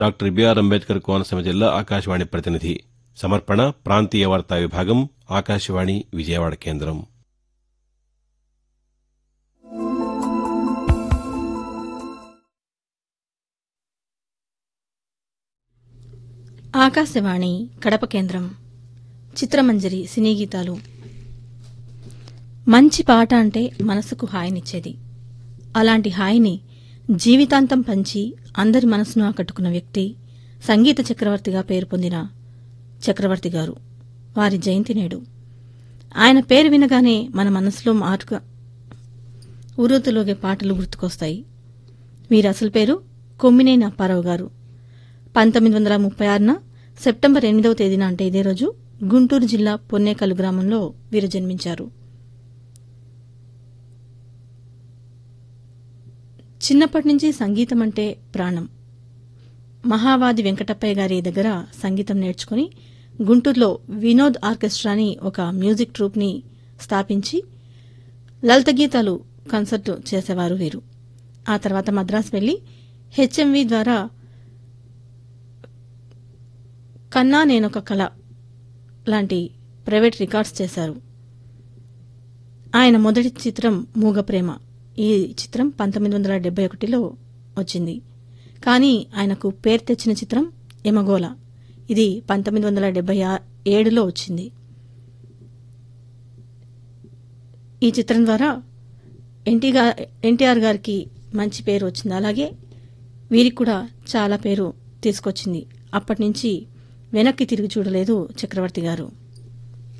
doctor BR Ambedkar Konaseema జిల్లా ఆకాశవాణి ప్రతినిధి సమర్పణ ప్రాంతీయ వార్తా విభాగం ఆకాశవాణి విజయవాడ కేంద్రం ఆకాశవాణి కడప కేంద్రం చిత్రమంజరి సినీ గీతాలు మంచి పాట అంటే మనసుకు హాయినిచ్చేది అలాంటి హాయిని జీవితాంతం పంచి అందరి మనసును ఆకట్టుకున్న వ్యక్తి సంగీత చక్రవర్తిగా పేరు పొందిన చక్రవర్తి గారు వారి జయంతి నేడు ఆయన పేరు వినగానే మన మనసులో మారుగా ఉరుతులోగే పాటలు గుర్తుకొస్తాయి వీరి అసలు పేరు కొమ్మినేని అప్పారావు గారు పంతొమ్మిది వందల ముప్పై ఆరున సెప్టెంబర్ ఎనిమిదవ తేదీన అంటే ఇదే రోజు గుంటూరు జిల్లా పొన్నేకల్లు గ్రామంలో వీరు జన్మించారు చిన్నప్పటి నుంచి సంగీతం అంటే ప్రాణం మహావాది వెంకటప్పయ్య గారి దగ్గర సంగీతం నేర్చుకుని గుంటూరులో వినోద్ ఆర్కెస్ట్రాని ఒక మ్యూజిక్ ట్రూప్ని స్థాపించి లలిత గీతాలు కన్సర్ట్ చేసేవారు వీరు ఆ తర్వాత మద్రాసు వెళ్లి హెచ్ఎంవి ద్వారా కన్నా నేనొక కళ లాంటి ప్రైవేట్ రికార్డ్స్ చేశారు ఆయన మొదటి చిత్రం మూగ ప్రేమ ఈ చిత్రం పంతొమ్మిది వందల డెబ్బై ఒకటిలో వచ్చింది కానీ ఆయనకు పేరు తెచ్చిన చిత్రం ఎమగోల ఇది పంతొమ్మిది వందల డెబ్బై ఏడులో వచ్చింది ఈ చిత్రం ద్వారా ఎన్టీ ఎన్టీఆర్ గారికి మంచి పేరు వచ్చింది అలాగే వీరికి కూడా చాలా పేరు తీసుకొచ్చింది అప్పటి నుంచి వెనక్కి తిరిగి చూడలేదు చక్రవర్తి గారు